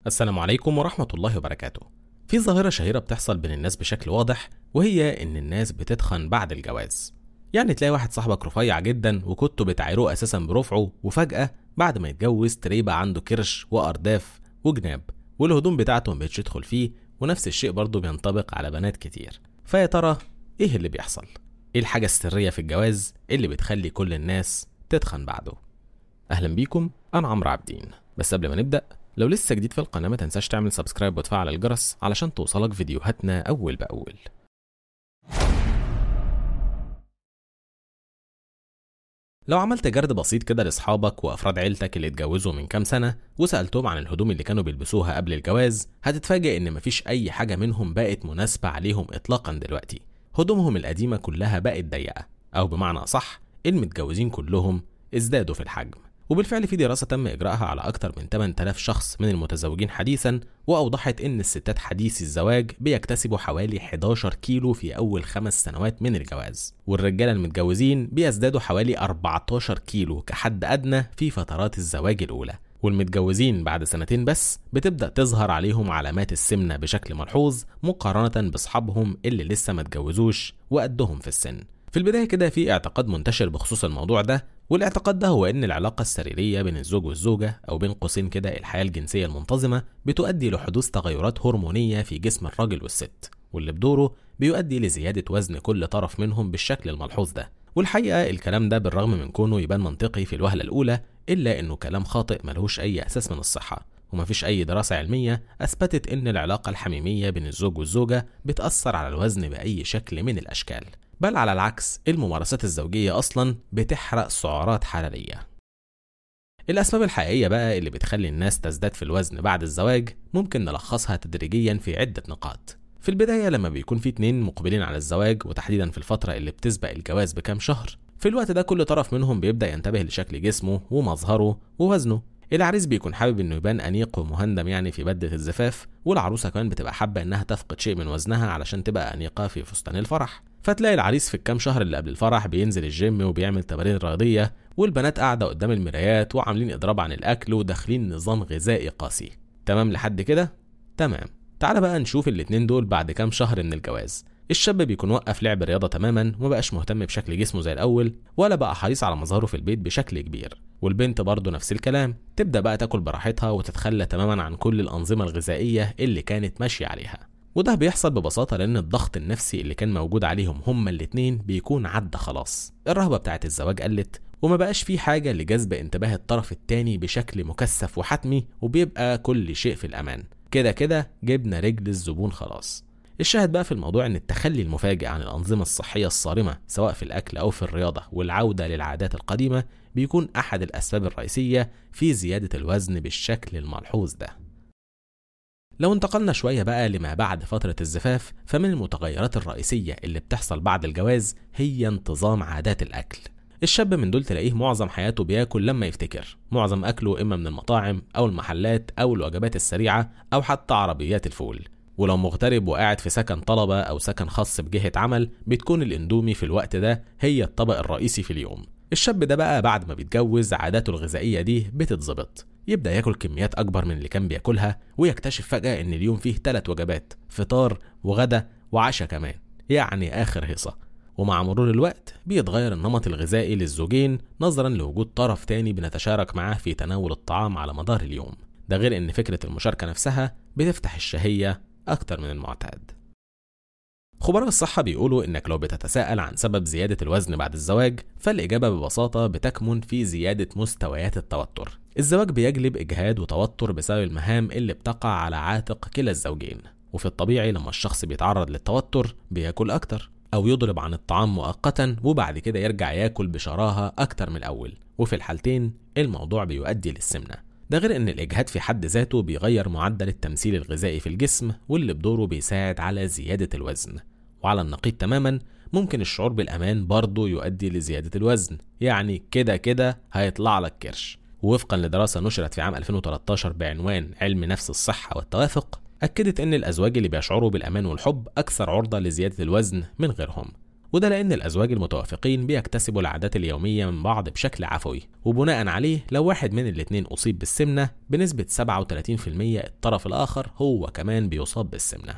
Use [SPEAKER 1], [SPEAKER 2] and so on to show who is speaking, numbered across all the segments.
[SPEAKER 1] السلام عليكم ورحمة الله وبركاته. في ظاهرة شهيرة بتحصل بين الناس بشكل واضح وهي إن الناس بتتخن بعد الجواز. يعني تلاقي واحد صاحبك رفيع جدا وكنتوا بتعايروه أساسا برفعه وفجأة بعد ما يتجوز تلاقيه بقى عنده كرش وأرداف وجناب والهدوم بتاعته مبقتش تدخل فيه ونفس الشيء برضه بينطبق على بنات كتير. فيا ترى إيه اللي بيحصل؟ إيه الحاجة السرية في الجواز اللي بتخلي كل الناس تتخن بعده؟ أهلا بيكم أنا عمرو عابدين بس قبل ما نبدأ لو لسه جديد في القناة ما تنساش تعمل سبسكرايب وتفعل الجرس علشان توصلك فيديوهاتنا أول بأول لو عملت جرد بسيط كده لاصحابك وافراد عيلتك اللي اتجوزوا من كام سنه وسالتهم عن الهدوم اللي كانوا بيلبسوها قبل الجواز هتتفاجئ ان مفيش اي حاجه منهم بقت مناسبه عليهم اطلاقا دلوقتي هدومهم القديمه كلها بقت ضيقه او بمعنى اصح المتجوزين كلهم ازدادوا في الحجم وبالفعل في دراسة تم إجراءها على أكثر من 8000 شخص من المتزوجين حديثا وأوضحت إن الستات حديثي الزواج بيكتسبوا حوالي 11 كيلو في أول خمس سنوات من الجواز والرجالة المتجوزين بيزدادوا حوالي 14 كيلو كحد أدنى في فترات الزواج الأولى والمتجوزين بعد سنتين بس بتبدأ تظهر عليهم علامات السمنة بشكل ملحوظ مقارنة بأصحابهم اللي لسه ما اتجوزوش وقدهم في السن في البداية كده في اعتقاد منتشر بخصوص الموضوع ده والاعتقاد ده هو ان العلاقة السريرية بين الزوج والزوجة او بين قوسين كده الحياة الجنسية المنتظمة بتؤدي لحدوث تغيرات هرمونية في جسم الراجل والست واللي بدوره بيؤدي لزيادة وزن كل طرف منهم بالشكل الملحوظ ده والحقيقة الكلام ده بالرغم من كونه يبان منطقي في الوهلة الأولى إلا إنه كلام خاطئ ملهوش أي أساس من الصحة ومفيش أي دراسة علمية أثبتت إن العلاقة الحميمية بين الزوج والزوجة بتأثر على الوزن بأي شكل من الأشكال بل على العكس الممارسات الزوجية أصلا بتحرق سعرات حرارية الأسباب الحقيقية بقى اللي بتخلي الناس تزداد في الوزن بعد الزواج ممكن نلخصها تدريجيا في عدة نقاط في البداية لما بيكون في اتنين مقبلين على الزواج وتحديدا في الفترة اللي بتسبق الجواز بكام شهر في الوقت ده كل طرف منهم بيبدأ ينتبه لشكل جسمه ومظهره ووزنه العريس بيكون حابب انه يبان انيق ومهندم يعني في بدله الزفاف والعروسه كمان بتبقى حابه انها تفقد شيء من وزنها علشان تبقى انيقه في فستان الفرح فتلاقي العريس في الكام شهر اللي قبل الفرح بينزل الجيم وبيعمل تمارين رياضيه والبنات قاعده قدام المرايات وعاملين اضراب عن الاكل وداخلين نظام غذائي قاسي تمام لحد كده تمام تعال بقى نشوف الاتنين دول بعد كام شهر من الجواز الشاب بيكون وقف لعب الرياضه تماما ومبقاش مهتم بشكل جسمه زي الاول ولا بقى حريص على مظهره في البيت بشكل كبير والبنت برضه نفس الكلام تبدا بقى تاكل براحتها وتتخلى تماما عن كل الانظمه الغذائيه اللي كانت ماشيه عليها وده بيحصل ببساطة لأن الضغط النفسي اللي كان موجود عليهم هما الاتنين بيكون عدى خلاص الرهبة بتاعت الزواج قلت وما بقاش في حاجة لجذب انتباه الطرف التاني بشكل مكثف وحتمي وبيبقى كل شيء في الأمان كده كده جبنا رجل الزبون خلاص الشاهد بقى في الموضوع ان التخلي المفاجئ عن الانظمه الصحيه الصارمه سواء في الاكل او في الرياضه والعوده للعادات القديمه بيكون احد الاسباب الرئيسيه في زياده الوزن بالشكل الملحوظ ده لو انتقلنا شوية بقى لما بعد فترة الزفاف فمن المتغيرات الرئيسية اللي بتحصل بعد الجواز هي انتظام عادات الأكل الشاب من دول تلاقيه معظم حياته بياكل لما يفتكر معظم أكله إما من المطاعم أو المحلات أو الوجبات السريعة أو حتى عربيات الفول ولو مغترب وقاعد في سكن طلبة أو سكن خاص بجهة عمل بتكون الإندومي في الوقت ده هي الطبق الرئيسي في اليوم الشاب ده بقى بعد ما بيتجوز عاداته الغذائية دي بتتظبط يبدأ ياكل كميات أكبر من اللي كان بياكلها ويكتشف فجأة إن اليوم فيه ثلاث وجبات فطار وغدا وعشاء كمان يعني آخر هيصة ومع مرور الوقت بيتغير النمط الغذائي للزوجين نظرا لوجود طرف تاني بنتشارك معاه في تناول الطعام على مدار اليوم ده غير ان فكرة المشاركة نفسها بتفتح الشهية أكتر من المعتاد خبراء الصحة بيقولوا إنك لو بتتساءل عن سبب زيادة الوزن بعد الزواج فالإجابة ببساطة بتكمن في زيادة مستويات التوتر الزواج بيجلب إجهاد وتوتر بسبب المهام اللي بتقع على عاتق كلا الزوجين وفي الطبيعي لما الشخص بيتعرض للتوتر بياكل أكتر أو يضرب عن الطعام مؤقتا وبعد كده يرجع ياكل بشراهة أكتر من الأول وفي الحالتين الموضوع بيؤدي للسمنة ده غير ان الاجهاد في حد ذاته بيغير معدل التمثيل الغذائي في الجسم واللي بدوره بيساعد على زيادة الوزن وعلى النقيض تماما ممكن الشعور بالامان برضه يؤدي لزيادة الوزن يعني كده كده هيطلع لك كرش ووفقا لدراسة نشرت في عام 2013 بعنوان علم نفس الصحة والتوافق أكدت أن الأزواج اللي بيشعروا بالأمان والحب أكثر عرضة لزيادة الوزن من غيرهم وده لأن الأزواج المتوافقين بيكتسبوا العادات اليومية من بعض بشكل عفوي وبناء عليه لو واحد من الاتنين أصيب بالسمنة بنسبة 37% الطرف الآخر هو كمان بيصاب بالسمنة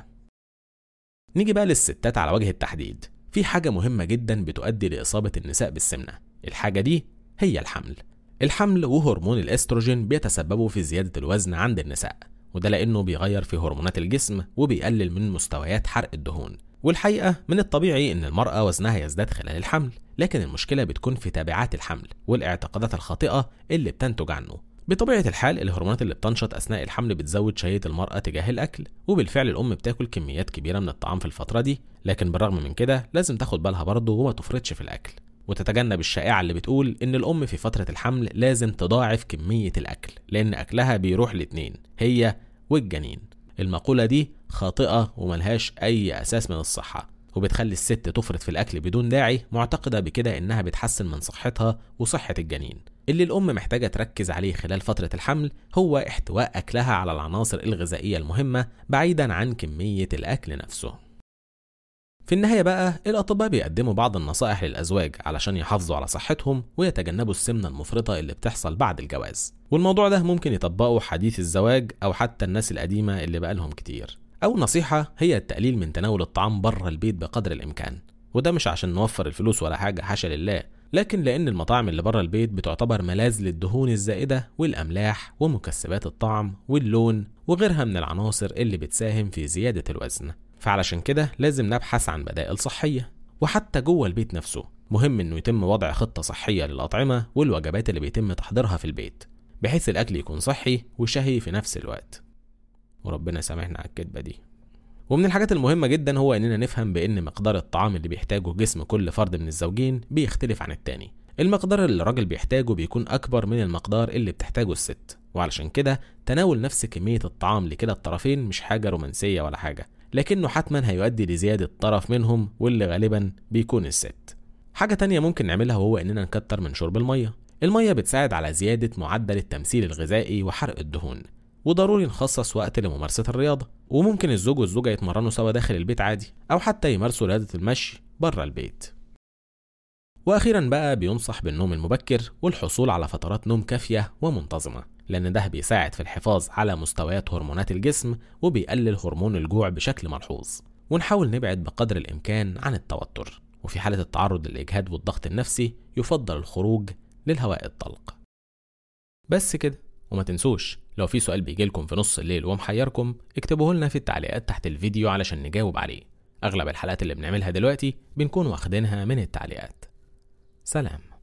[SPEAKER 1] نيجي بقى للستات على وجه التحديد في حاجة مهمة جدا بتؤدي لإصابة النساء بالسمنة الحاجة دي هي الحمل الحمل وهرمون الاستروجين بيتسببوا في زيادة الوزن عند النساء وده لأنه بيغير في هرمونات الجسم وبيقلل من مستويات حرق الدهون والحقيقة من الطبيعي إن المرأة وزنها يزداد خلال الحمل لكن المشكلة بتكون في تابعات الحمل والاعتقادات الخاطئة اللي بتنتج عنه بطبيعة الحال الهرمونات اللي بتنشط أثناء الحمل بتزود شهية المرأة تجاه الأكل وبالفعل الأم بتاكل كميات كبيرة من الطعام في الفترة دي لكن بالرغم من كده لازم تاخد بالها برضه وما تفرطش في الأكل وتتجنب الشائعة اللي بتقول إن الأم في فترة الحمل لازم تضاعف كمية الأكل لأن أكلها بيروح الاتنين هي والجنين المقولة دي خاطئة وملهاش أي أساس من الصحة وبتخلي الست تفرط في الأكل بدون داعي معتقدة بكده إنها بتحسن من صحتها وصحة الجنين اللي الأم محتاجة تركز عليه خلال فترة الحمل هو احتواء أكلها على العناصر الغذائية المهمة بعيدا عن كمية الأكل نفسه في النهاية بقى الأطباء بيقدموا بعض النصائح للأزواج علشان يحافظوا على صحتهم ويتجنبوا السمنة المفرطة اللي بتحصل بعد الجواز والموضوع ده ممكن يطبقه حديث الزواج أو حتى الناس القديمة اللي بقالهم كتير أول نصيحة هي التقليل من تناول الطعام بره البيت بقدر الإمكان وده مش عشان نوفر الفلوس ولا حاجة حاشا لله لكن لأن المطاعم اللي بره البيت بتعتبر ملاذ للدهون الزائدة والأملاح ومكسبات الطعم واللون وغيرها من العناصر اللي بتساهم في زيادة الوزن فعلشان كده لازم نبحث عن بدائل صحية وحتى جوه البيت نفسه مهم انه يتم وضع خطة صحية للأطعمة والوجبات اللي بيتم تحضيرها في البيت بحيث الأكل يكون صحي وشهي في نفس الوقت وربنا يسامحنا على الكدبة دي ومن الحاجات المهمة جدا هو إننا نفهم بإن مقدار الطعام اللي بيحتاجه جسم كل فرد من الزوجين بيختلف عن التاني المقدار اللي الراجل بيحتاجه بيكون أكبر من المقدار اللي بتحتاجه الست وعلشان كده تناول نفس كمية الطعام لكلا الطرفين مش حاجة رومانسية ولا حاجة لكنه حتما هيؤدي لزيادة طرف منهم واللي غالبا بيكون الست حاجة تانية ممكن نعملها وهو إننا نكتر من شرب المية المية بتساعد على زيادة معدل التمثيل الغذائي وحرق الدهون وضروري نخصص وقت لممارسة الرياضة وممكن الزوج والزوجة يتمرنوا سوا داخل البيت عادي أو حتى يمارسوا رياضة المشي بره البيت وأخيرا بقى بينصح بالنوم المبكر والحصول على فترات نوم كافية ومنتظمة لأن ده بيساعد في الحفاظ على مستويات هرمونات الجسم وبيقلل هرمون الجوع بشكل ملحوظ ونحاول نبعد بقدر الإمكان عن التوتر وفي حالة التعرض للإجهاد والضغط النفسي يفضل الخروج للهواء الطلق بس كده وما تنسوش لو في سؤال بيجيلكم في نص الليل ومحيركم اكتبوه لنا في التعليقات تحت الفيديو علشان نجاوب عليه أغلب الحلقات اللي بنعملها دلوقتي بنكون واخدينها من التعليقات سلام